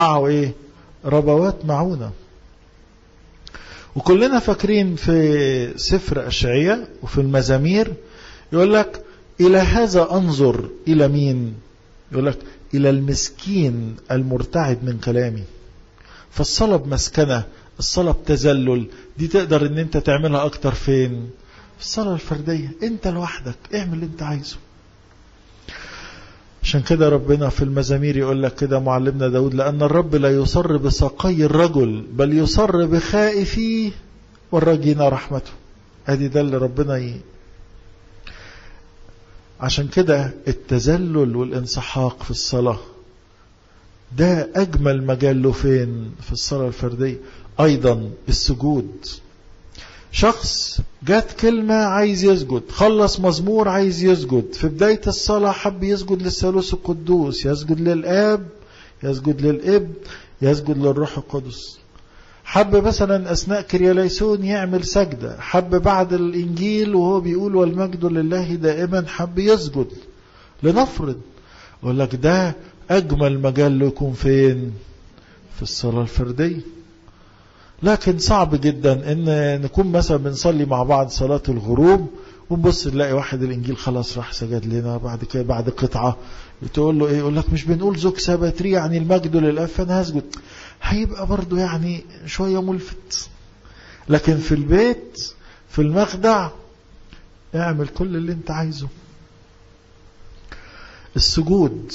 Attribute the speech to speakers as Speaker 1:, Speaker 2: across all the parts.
Speaker 1: معه ايه ربوات معونة وكلنا فاكرين في سفر أشعية وفي المزامير يقول لك إلى هذا أنظر إلى مين يقول لك إلى المسكين المرتعد من كلامي فالصلاة بمسكنة الصلاة بتزلل دي تقدر ان انت تعملها اكتر فين في الصلاة الفردية انت لوحدك اعمل اللي انت عايزه عشان كده ربنا في المزامير يقول لك كده معلمنا داود لأن الرب لا يصر بساقي الرجل بل يصر بخائفيه والراجين رحمته ادي ده اللي ربنا ي... عشان كده التذلل والانسحاق في الصلاة ده أجمل مجال له فين في الصلاة الفردية أيضا السجود شخص جات كلمة عايز يسجد خلص مزمور عايز يسجد في بداية الصلاة حب يسجد للثالوث القدوس يسجد للآب يسجد للإب يسجد للروح القدس حب مثلا أثناء كرياليسون يعمل سجدة حب بعد الإنجيل وهو بيقول والمجد لله دائما حب يسجد لنفرض يقول لك ده أجمل مجال له يكون فين في الصلاة الفردية لكن صعب جدا ان نكون مثلا بنصلي مع بعض صلاة الغروب ونبص نلاقي واحد الانجيل خلاص راح سجد لنا بعد كده بعد قطعة تقول له ايه يقول لك مش بنقول زوج سبتري يعني المجد للاب فانا هسجد هيبقى برضه يعني شوية ملفت لكن في البيت في المخدع اعمل كل اللي انت عايزه السجود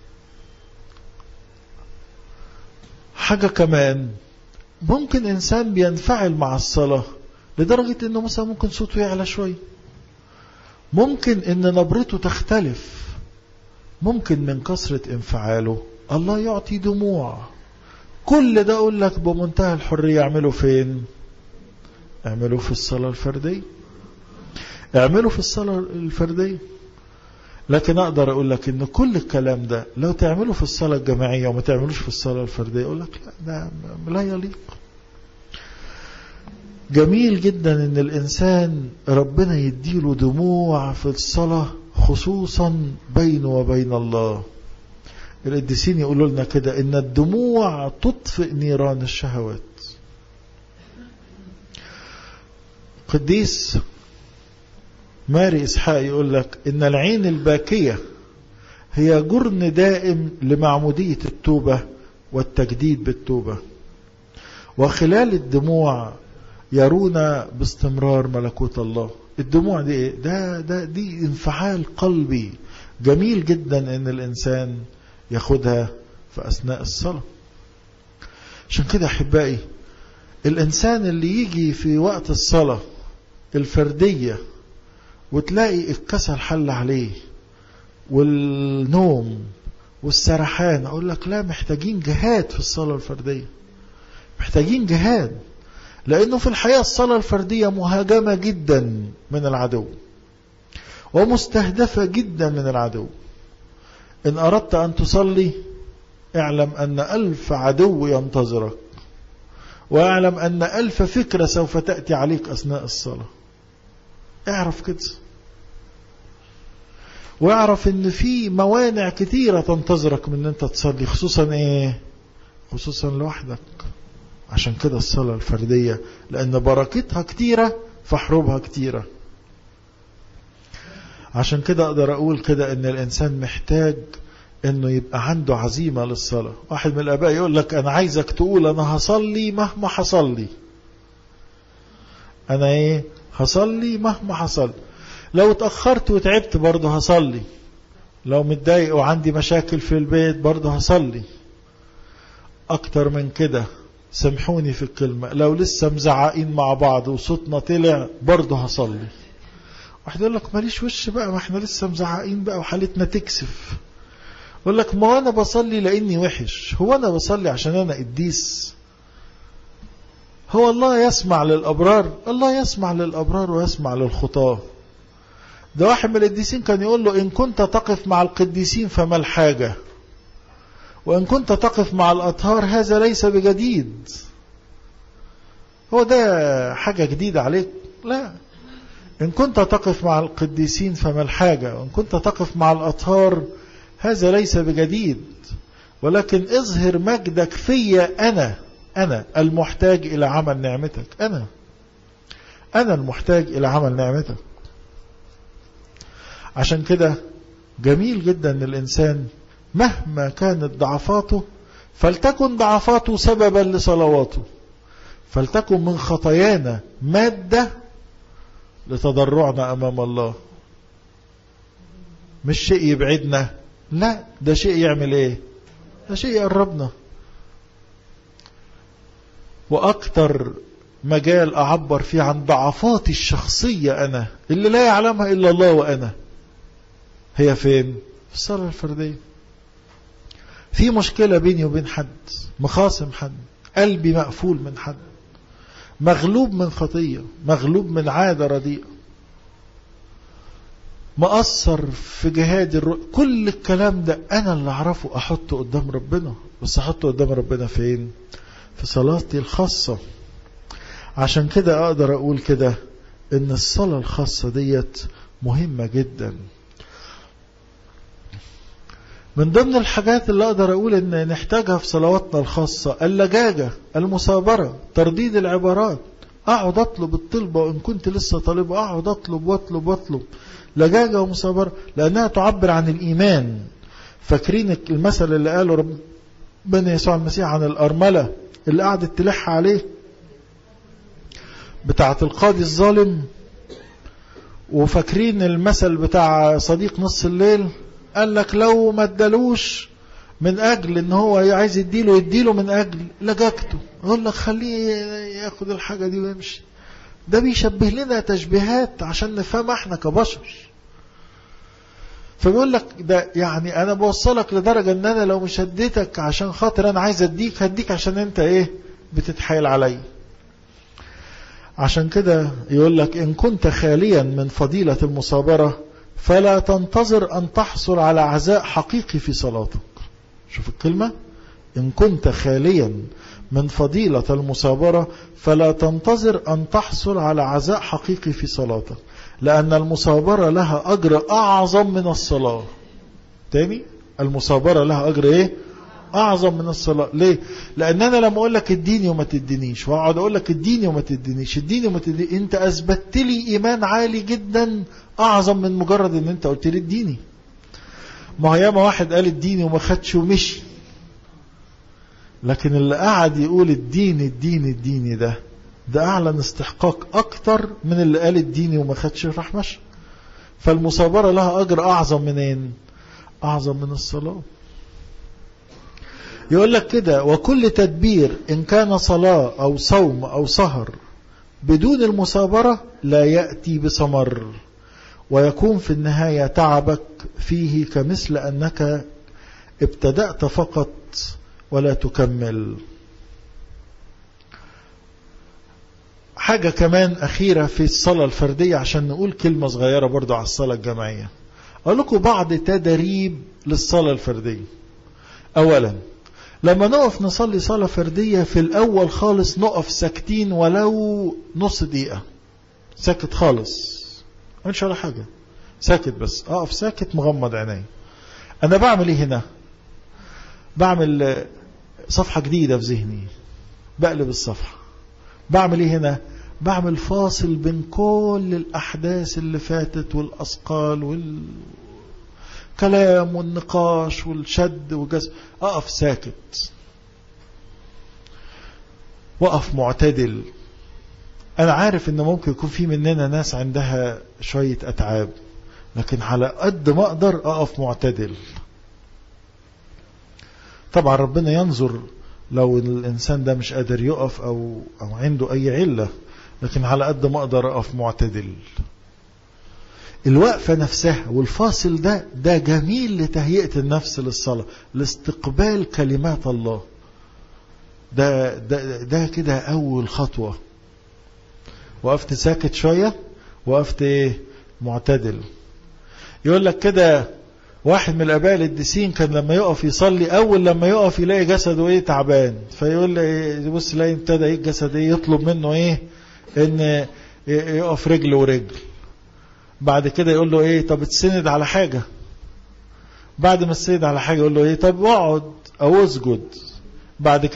Speaker 1: حاجة كمان ممكن إنسان بينفعل مع الصلاة لدرجة إنه مثلا ممكن صوته يعلى شوية ممكن إن نبرته تختلف ممكن من كثرة انفعاله الله يعطي دموع كل ده أقول لك بمنتهى الحرية اعمله فين اعمله في الصلاة الفردية اعمله في الصلاة الفردية لكن أقدر أقول لك إن كل الكلام ده لو تعمله في الصلاة الجماعية وما تعملوش في الصلاة الفردية أقول لك لا ده لا يليق جميل جدا إن الإنسان ربنا يديله دموع في الصلاة خصوصا بينه وبين الله القديسين يقولوا لنا كده إن الدموع تطفئ نيران الشهوات قديس ماري إسحاق يقول لك إن العين الباكية هي جرن دائم لمعمودية التوبة والتجديد بالتوبة وخلال الدموع يرون باستمرار ملكوت الله الدموع دي إيه؟ ده, ده دي انفعال قلبي جميل جدا ان الانسان ياخدها في اثناء الصلاة عشان كده احبائي الانسان اللي يجي في وقت الصلاة الفردية وتلاقي الكسل حل عليه والنوم والسرحان اقول لك لا محتاجين جهاد في الصلاة الفردية محتاجين جهاد لانه في الحقيقة الصلاة الفردية مهاجمة جدا من العدو ومستهدفة جدا من العدو ان اردت ان تصلي اعلم ان الف عدو ينتظرك واعلم ان الف فكرة سوف تأتي عليك اثناء الصلاة اعرف كده واعرف ان في موانع كتيرة تنتظرك من ان انت تصلي خصوصا ايه خصوصا لوحدك عشان كده الصلاة الفردية لان بركتها كتيرة فحروبها كتيرة عشان كده اقدر اقول كده ان الانسان محتاج انه يبقى عنده عزيمة للصلاة واحد من الاباء يقول لك انا عايزك تقول انا هصلي مهما حصل انا ايه هصلي مهما حصل لو اتأخرت وتعبت برضه هصلي لو متضايق وعندي مشاكل في البيت برضه هصلي اكتر من كده سامحوني في الكلمة لو لسه مزعقين مع بعض وصوتنا طلع برضه هصلي واحد يقول لك ماليش وش بقى ما احنا لسه مزعقين بقى وحالتنا تكسف يقول لك ما انا بصلي لاني وحش هو انا بصلي عشان انا قديس هو الله يسمع للأبرار الله يسمع للأبرار ويسمع للخطاة ده واحد من القديسين كان يقول له إن كنت تقف مع القديسين فما الحاجة وإن كنت تقف مع الأطهار هذا ليس بجديد هو ده حاجة جديدة عليك لا إن كنت تقف مع القديسين فما الحاجة وإن كنت تقف مع الأطهار هذا ليس بجديد ولكن اظهر مجدك فيا أنا أنا المحتاج إلى عمل نعمتك أنا أنا المحتاج إلى عمل نعمتك عشان كده جميل جدا أن الإنسان مهما كانت ضعفاته فلتكن ضعفاته سببا لصلواته فلتكن من خطايانا مادة لتضرعنا أمام الله مش شيء يبعدنا لا ده شيء يعمل ايه ده شيء يقربنا وأكتر مجال أعبر فيه عن ضعفاتي الشخصية أنا اللي لا يعلمها إلا الله وأنا هي فين في الصلاة الفردية في مشكلة بيني وبين حد مخاصم حد قلبي مقفول من حد مغلوب من خطية مغلوب من عادة رديئة مقصر في جهاد الرؤية كل الكلام ده أنا اللي أعرفه أحطه قدام ربنا بس أحطه قدام ربنا فين في صلاتي الخاصة عشان كده أقدر أقول كده إن الصلاة الخاصة ديت مهمة جدا من ضمن الحاجات اللي أقدر أقول إن نحتاجها في صلواتنا الخاصة اللجاجة المثابرة ترديد العبارات أقعد أطلب الطلبة وإن كنت لسه طالب أقعد أطلب وأطلب وأطلب لجاجة ومثابرة لأنها تعبر عن الإيمان فاكرين المثل اللي قاله ربنا يسوع المسيح عن الأرملة اللي قعدت تلح عليه بتاعة القاضي الظالم وفاكرين المثل بتاع صديق نص الليل قال لك لو ما ادالوش من اجل ان هو عايز يديله يديله من اجل لجاجته اقول لك خليه ياخد الحاجة دي ويمشي ده بيشبه لنا تشبيهات عشان نفهم احنا كبشر فبيقول لك ده يعني انا بوصلك لدرجة ان انا لو مش هديتك عشان خاطر انا عايز اديك هديك عشان انت ايه بتتحايل عليا عشان كده يقول لك ان كنت خاليا من فضيلة المصابرة فلا تنتظر ان تحصل على عزاء حقيقي في صلاتك شوف الكلمة ان كنت خاليا من فضيلة المصابرة فلا تنتظر أن تحصل على عزاء حقيقي في صلاتك لأن المصابرة لها أجر أعظم من الصلاة تاني المصابرة لها أجر إيه أعظم من الصلاة ليه لأن أنا لما أقول لك اديني وما تدينيش وأقعد أقول لك اديني وما تدينيش اديني وما تدينيش أنت أثبتت لي إيمان عالي جدا أعظم من مجرد أن أنت قلت لي اديني ما هو ياما واحد قال اديني وما خدش ومشي لكن اللي قعد يقول الدين الدين الديني ده ده أعلن استحقاق أكتر من اللي قال الديني وما خدش راح مشى فالمصابرة لها أجر أعظم منين أعظم من الصلاة يقول لك كده وكل تدبير إن كان صلاة أو صوم أو سهر بدون المصابرة لا يأتي بثمر ويكون في النهاية تعبك فيه كمثل أنك ابتدأت فقط ولا تكمل حاجة كمان أخيرة في الصلاة الفردية عشان نقول كلمة صغيرة برضو على الصلاة الجماعية أقول لكم بعض تدريب للصلاة الفردية أولا لما نقف نصلي صلاة فردية في الأول خالص نقف ساكتين ولو نص دقيقة ساكت خالص مش ولا حاجة ساكت بس أقف ساكت مغمض عيني أنا بعمل إيه هنا بعمل صفحة جديدة في ذهني بقلب الصفحة بعمل ايه هنا بعمل فاصل بين كل الأحداث اللي فاتت والأثقال والكلام والنقاش والشد والجذب أقف ساكت وقف معتدل أنا عارف إن ممكن يكون في مننا ناس عندها شوية أتعاب لكن على قد ما أقدر أقف معتدل طبعا ربنا ينظر لو الإنسان ده مش قادر يقف أو, أو عنده أي علة لكن على قد ما أقدر أقف معتدل الوقفة نفسها والفاصل ده ده جميل لتهيئة النفس للصلاة لاستقبال كلمات الله ده, ده, ده كده أول خطوة وقفت ساكت شوية وقفت ايه معتدل يقول لك كده واحد من الاباء القديسين كان لما يقف يصلي اول لما يقف يلاقي جسده ايه تعبان فيقول لي يبص يلاقي ابتدى ايه الجسد ايه يطلب منه ايه ان يقف رجل ورجل بعد كده يقول له ايه طب اتسند على حاجة بعد ما السيد على حاجة يقول له ايه طب اقعد او اسجد بعد